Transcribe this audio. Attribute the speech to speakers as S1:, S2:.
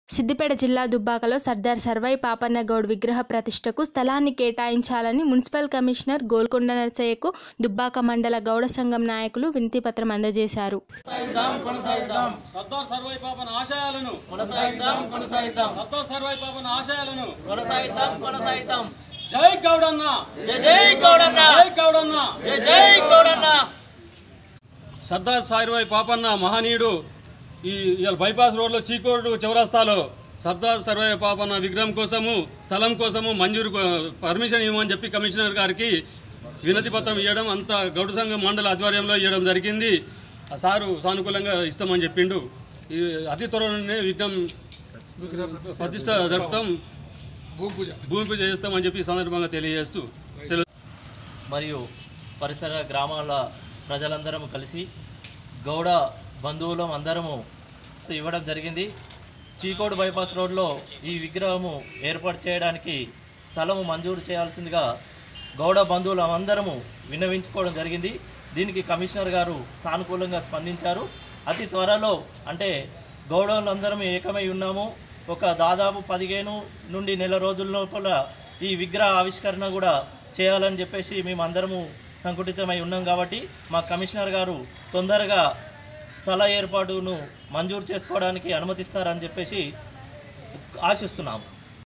S1: సిద్దిపేట జిల్లా దుబ్బాకలో సర్దార్ సర్వై పాపన్న గౌడ్ విగ్రహ ప్రతిష్టకు స్థలాన్ని కేటాయించాలని మున్సిపల్ కమిషనర్ గోల్కొండ నర్సయ్యకు దుబ్బాక మండల గౌడ సంఘం నాయకులు వినతిపత్రం అందజేశారు
S2: సర్దార్ సర్వై పాపన ఆశయాలను
S3: కొనసాగిద్దాం కొనసాగిద్దాం
S2: సర్దార్ సర్వై పాపన ఆశయాలను
S3: కొనసాగిద్దాం కొనసాగిద్దాం
S2: జై గౌడన్న
S3: జై జై గౌడన్న
S2: జై గౌడన్న
S3: జై జై గౌడన్న
S2: సర్దార్ సాయిరాయ్ పాపన్న మహనీయుడు ఈ ఇవాళ బైపాస్ రోడ్లో చీకోడు చౌరస్తాలో సర్దార్ సర్వే పాపన్న విగ్రహం కోసము స్థలం కోసము మంజూరు కో- పర్మిషన్ ఇవ్వమని చెప్పి కమిషనర్ గారికి వినతి పత్రం ఇవ్వడం అంత గౌడ సంఘం మండల ఆధ్వర్యంలో ఇవ్వడం జరిగింది ఆ సారు సానుకూలంగా ఇస్తామని చెప్పిండు ఈ అతి త్వరలోనే విగ్రహం ప్రతిష్ట జరుపుతాం భూమి పూజ చేస్తామని చెప్పి ఈ సందర్భంగా తెలియజేస్తూ సెలవు
S3: మరియు పరిసర గ్రామాల ప్రజలందరం కలిసి గౌడ బంధువులం అందరము ఇవ్వడం జరిగింది చీకోడు బైపాస్ రోడ్లో ఈ విగ్రహము ఏర్పాటు చేయడానికి స్థలము మంజూరు చేయాల్సిందిగా గౌడ బంధువులం అందరము విన్నవించుకోవడం జరిగింది దీనికి కమిషనర్ గారు సానుకూలంగా స్పందించారు అతి త్వరలో అంటే గౌడలందరం ఏకమై ఉన్నాము ఒక దాదాపు పదిహేను నుండి నెల రోజుల లోపల ఈ విగ్రహ ఆవిష్కరణ కూడా చేయాలని చెప్పేసి మేము అందరము సంకుటితమై ఉన్నాం కాబట్టి మా కమిషనర్ గారు తొందరగా స్థల ఏర్పాటును మంజూరు చేసుకోవడానికి అనుమతిస్తారని చెప్పేసి ఆశిస్తున్నాము